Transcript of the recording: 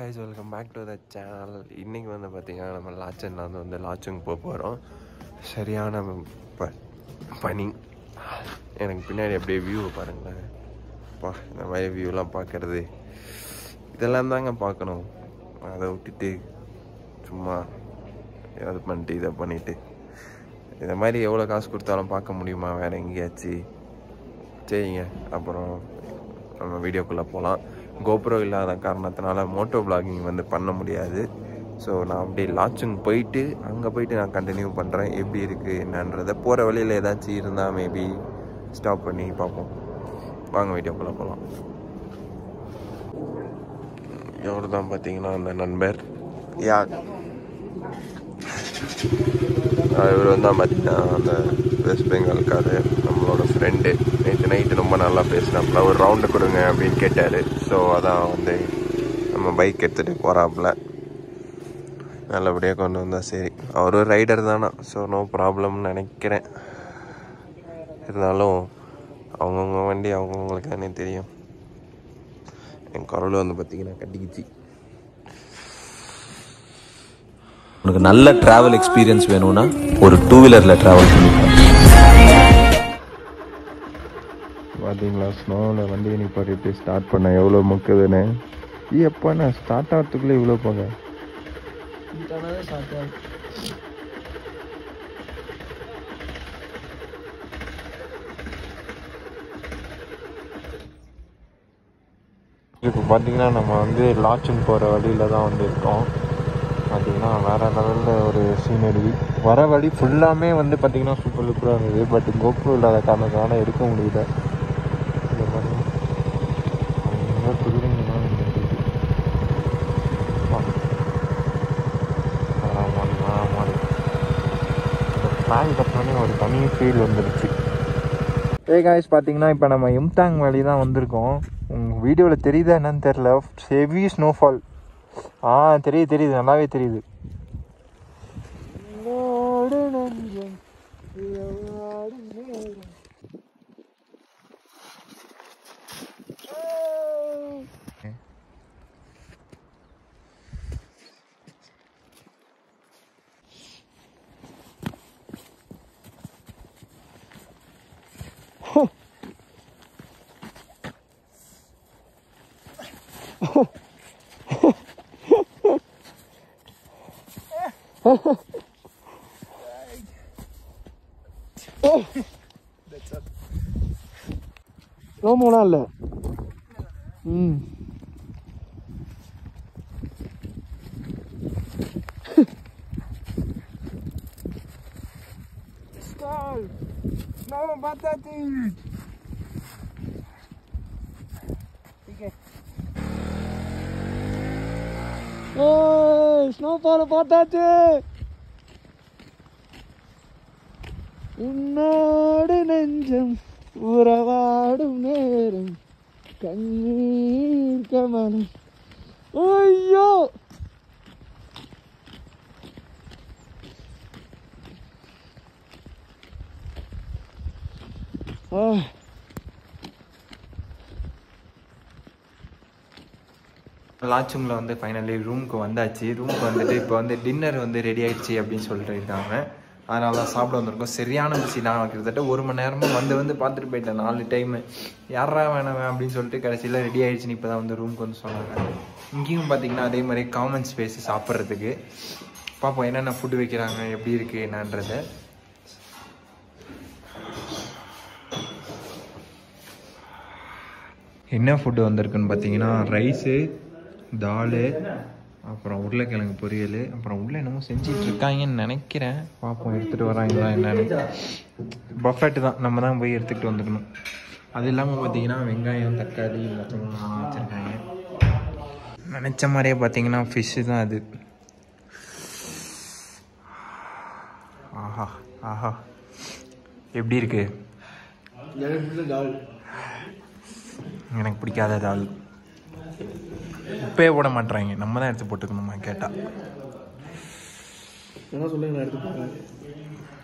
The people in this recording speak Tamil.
guys welcome back to the channel இன்றைக்கி வந்து பார்த்திங்கன்னா நம்ம லாச்சனில் வந்து வந்து லாச்சுங் போக போகிறோம் சரியான ப பனி எனக்கு பின்னாடி அப்படியே வியூவை பாருங்களேன் பா இந்த மாதிரி வியூலாம் பார்க்குறது இதெல்லாம் தாங்க பார்க்கணும் அதை விட்டுட்டு சும்மா அது பண்ணிட்டு இதை பண்ணிட்டு இதை மாதிரி எவ்வளோ காசு கொடுத்தாலும் பார்க்க முடியுமா வேறு எங்கேயாச்சும் சரிங்க அப்புறம் நம்ம வீடியோக்குள்ளே போகலாம் கோப்ரோ இல்லாத காரணத்தினால மோட்டோ vlogging வந்து பண்ண முடியாது ஸோ நான் அப்படியே லாச்சுங் போயிட்டு அங்கே போயிட்டு நான் கண்டினியூ பண்ணுறேன் எப்படி இருக்குது என்னன்றதை போகிற வழியில் ஏதாச்சும் இருந்தால் மேபி ஸ்டாப் பண்ணி பார்ப்போம் வாங்க வீடியோக்குள்ளே போகலாம் இவர் தான் பார்த்தீங்கன்னா அந்த நண்பர் யார் இவர் வந்து பார்த்தீங்கன்னா அந்த வெஸ்ட் பெங்கால்காரு நம்மளோட ஃப்ரெண்டு நேற்று நைட்டு ரொம்ப நல்லா பேசினாப்புல ஒரு ரவுண்டு கொடுங்க அப்படின்னு கேட்டார் ஸோ அதான் வந்து நம்ம பைக் எடுத்துகிட்டு போகிறாப்புல நல்லபடியாக கொண்டு வந்தால் சரி அவரும் ரைடர் தானா ஸோ நோ ப்ராப்ளம்னு நினைக்கிறேன் இருந்தாலும் அவங்கவுங்க வண்டி அவங்கவுங்களுக்கு தானே தெரியும் என் குரல் வந்து பார்த்தீங்கன்னா கட்டிக்கிச்சு உனக்கு நல்ல டிராவல் எக்ஸ்பீரியன்ஸ் வேணும்னா ஒரு டூ வீலரில் ட்ராவல் பண்ணிக்கலாம் பார்த்தீங்களா ஸ்னோவில் வண்டியை நிப்பாட்டிட்டு ஸ்டார்ட் பண்ண எவ்வளோ முக்குதுன்னு எப்போ நான் ஸ்டார்ட் ஆகிறதுக்குள்ளே இவ்வளோ போங்க இப்போ பார்த்தீங்கன்னா நம்ம வந்து லாச்சுங் போகிற வழியில் தான் வந்து இருக்கோம் பார்த்தீங்கன்னா வேறு லெவலில் ஒரு சீனரி வர வழி ஃபுல்லாமே வந்து பார்த்தீங்கன்னா சூப்பர் சூப்பராக இருந்தது பட் கோப்ரோ இல்லாத காரணத்தினால எடுக்க முடியல இந்த மாதிரி அங்க குதிரைங்கலாம் நின்னுட்டு இருக்கு. வா. ஆமா, ஆமா. இந்த flag கட்டினோடனே ஒரு தனி ஃபீல் வந்துருச்சு ஏ காய்ஸ் பார்த்தீங்கன்னா இப்போ நம்ம இம்தாங் வேலி தான் வந்திருக்கோம் உங்கள் வீடியோவில் தெரியுதா என்னன்னு தெரில ஹெவி ஸ்னோஃபால் ஆ தெரியுது தெரியுது நல்லாவே தெரியுது ரோமோலாம் இல்லை ம் Stall! No, batati! ஓய் ஸ்னோஃபால் பார்த்தாச்சு உன்னோடு நெஞ்சம் உறவாடும் நேரம் கண்ணீர் கமலம் ஐயோ ஆ லாச்சுங்கில் வந்து ஃபைனலி ரூமுக்கு வந்தாச்சு ரூமுக்கு வந்துட்டு இப்போ வந்து டின்னர் வந்து ரெடி ஆயிடுச்சு அப்படின்னு சொல்லிட்டு இருக்காங்க அதனால தான் சாப்பிட வந்திருக்கோம் சரியான பிசி நான் கிட்டத்தட்ட ஒரு மணி நேரமாக வந்து வந்து பார்த்துட்டு போயிட்டேன் நாலு டைமு யாரா வேணாம் அப்படின்னு சொல்லிட்டு கடைசியில் ரெடி ஆயிடுச்சுன்னு இப்போ தான் வந்து ரூமுக்கு வந்து சொன்னாங்க இங்கேயும் பார்த்தீங்கன்னா அதே மாதிரி காமன் ஸ்பேஸ் சாப்பிட்றதுக்கு பார்ப்போம் என்னென்ன ஃபுட்டு வைக்கிறாங்க எப்படி இருக்குது என்னன்றதை என்ன ஃபுட்டு வந்திருக்குன்னு பார்த்தீங்கன்னா ரைஸு தால் அப்புறம் உருளைக்கிழங்கு பொரியல் அப்புறம் உள்ள என்னமோ செஞ்சிட்டு இருக்காங்கன்னு நினைக்கிறேன் பார்ப்போம் எடுத்துகிட்டு வராங்களா என்னன்னு பஃபெட்டு தான் நம்ம தான் போய் எடுத்துக்கிட்டு வந்துக்கணும் அது இல்லாமல் பார்த்தீங்கன்னா வெங்காயம் தக்காளி எல்லாத்தையும் வச்சுருக்காங்க நினச்ச மாதிரியே பார்த்தீங்கன்னா ஃபிஷ்ஷு தான் அது ஆஹா ஆஹா எப்படி இருக்கு எனக்கு பிடிக்காத தால் உப்பே போட மாட்றாங்க நம்ம தான் எடுத்து போட்டுக்கணுமா கேட்டா என்ன சொல்லுங்க நான் எடுத்து போகிறேன்